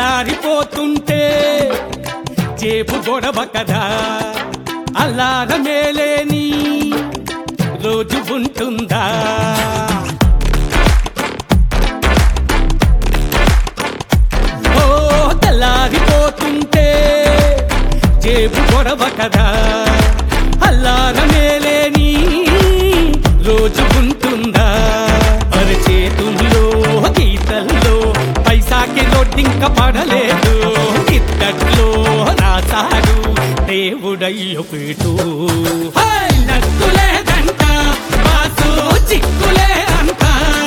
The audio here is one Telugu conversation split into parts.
తెల్లారిపోతుంటే జేబు గొడవ కదా అల్లారమేలేని రోజు ఉంటుందా ఓ తెల్లారిపోతుంటే జేబు గొడవ కదా అల్లారమేలేని రోజు ఉంటుందా అరచేతుల్లో గీతల్లో పైసాకి లొడ్డింక పడలేదు ఇద్దట్లో రాసాడు దేవుడయ్య పీటు లక్కులేదంట బాసు చిక్కులే అంట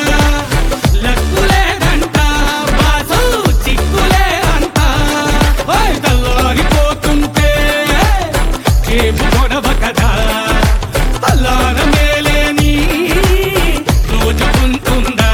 లక్కులేదంట బాసు చిక్కులే అంట ఓయ్ తెల్లారిపోతుంటే జేబు గొడవ కదా అల్లారమేలేని రోజు ఉంటుందా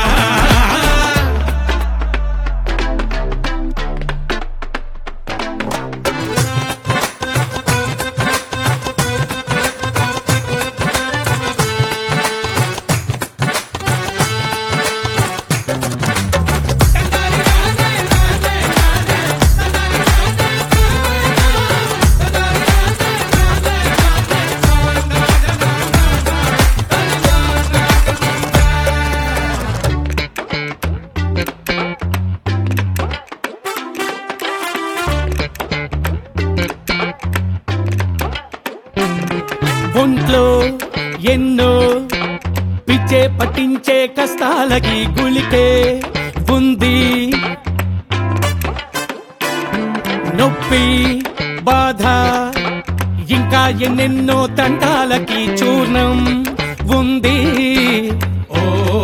ఒంట్లో ఎన్నో పిచ్చే పట్టించే కష్టాలకి గుళికే ఉంది నొప్పి బాధ ఇంకా ఎన్నెన్నో తంటాలకి చూర్ణం ఉంది ఓ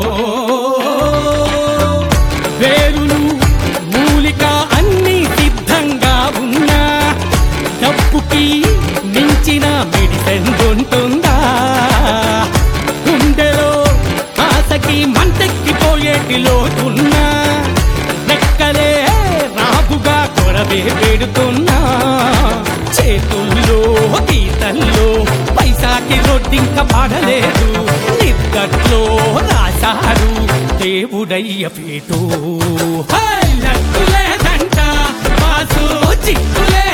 వేరులు మూలిక అన్ని సిద్ధంగా ఉన్నా డబ్బుకి మించిన మెడిసిన్ ఉంటుందా గుండెలో ఆశకి మంటెక్కిపోయేటి లోతున్నా లెక్కలే రాబుగా కొరవే పెడుతున్నా చేతుల్లో గీతల్లో పైసాకి రొట్టింక పడలేదు నిద్దట్లో రాశారు దేవుడయ్య పేటు హై, లక్కులేదంట బాసు చిక్కులే